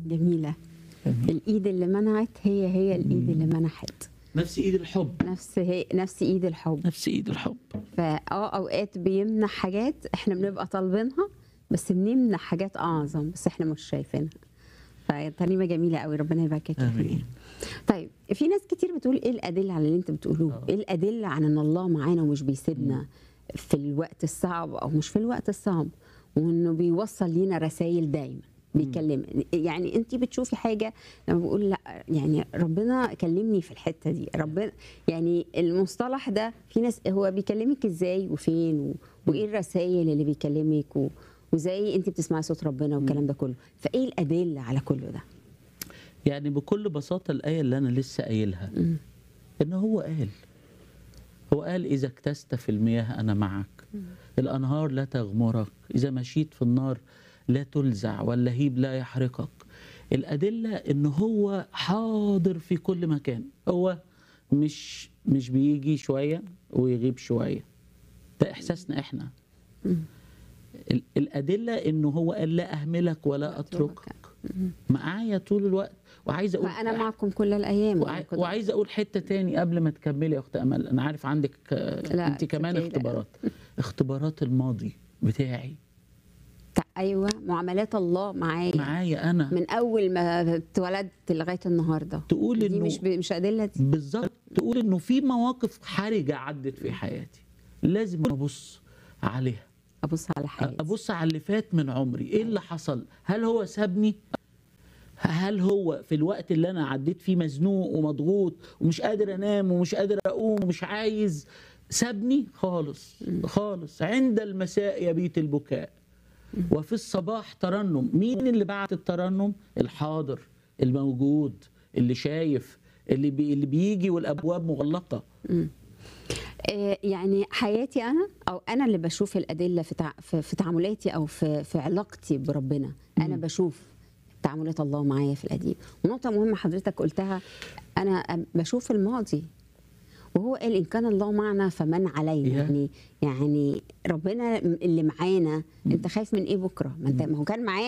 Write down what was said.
جميله جميل. الايد اللي منعت هي هي الايد اللي منحت نفس ايد الحب نفس هي نفس ايد الحب نفس ايد الحب فاه اوقات بيمنع حاجات احنا بنبقى طالبينها بس بنمنع حاجات اعظم بس احنا مش شايفينها فترنيمه جميله قوي ربنا يباركك فيها امين طيب في ناس كتير بتقول ايه الادله على اللي انت بتقولوه آه. ايه الادله عن ان الله معانا ومش بيسيبنا في الوقت الصعب او مش في الوقت الصعب وانه بيوصل لينا رسائل دايما بيكلم يعني انت بتشوفي حاجه لما بقول لا يعني ربنا كلمني في الحته دي ربنا يعني المصطلح ده في ناس هو بيكلمك ازاي وفين و... وايه الرسائل اللي بيكلمك و... وازاي انت بتسمعي صوت ربنا والكلام ده كله فايه الادله على كل ده يعني بكل بساطه الايه اللي انا لسه قايلها ان هو قال هو قال اذا اكتست في المياه انا معك الانهار لا تغمرك اذا مشيت في النار لا تلزع واللهيب لا يحرقك الادله ان هو حاضر في كل مكان هو مش مش بيجي شويه ويغيب شويه ده احساسنا احنا ال- الادله انه هو قال لا اهملك ولا اتركك معايا طول الوقت وعايز اقول فانا معكم كل الايام وعاي- وعايز اقول حته تاني قبل ما تكملي يا اخت امل انا عارف عندك آه، لا، انت كمان أوكي، لا. اختبارات اختبارات الماضي بتاعي تع- ايوه معاملات الله معايا معايا انا من اول ما اتولدت لغايه النهارده تقول دي انه مش ب... مش ادله دي بالظبط تقول انه في مواقف حرجه عدت في حياتي لازم ابص عليها ابص على حياتي ابص على اللي فات من عمري ايه اللي حصل هل هو سابني هل هو في الوقت اللي انا عديت فيه مزنوق ومضغوط ومش قادر انام ومش قادر اقوم ومش عايز سابني خالص خالص عند المساء يبيت البكاء وفي الصباح ترنم مين اللي بعت الترنم الحاضر الموجود اللي شايف اللي بي اللي بيجي والابواب مغلقه آه، يعني حياتي انا او انا اللي بشوف الادله في تع... في, في تعاملاتي او في في علاقتي بربنا انا بشوف تعاملات الله معايا في القديم ونقطه مهمه حضرتك قلتها انا بشوف الماضي وهو قال ان كان الله معنا فمن علينا Yeah. يعني يعني ربنا اللي معانا انت خايف من ايه بكره ما انت ما هو كان معانا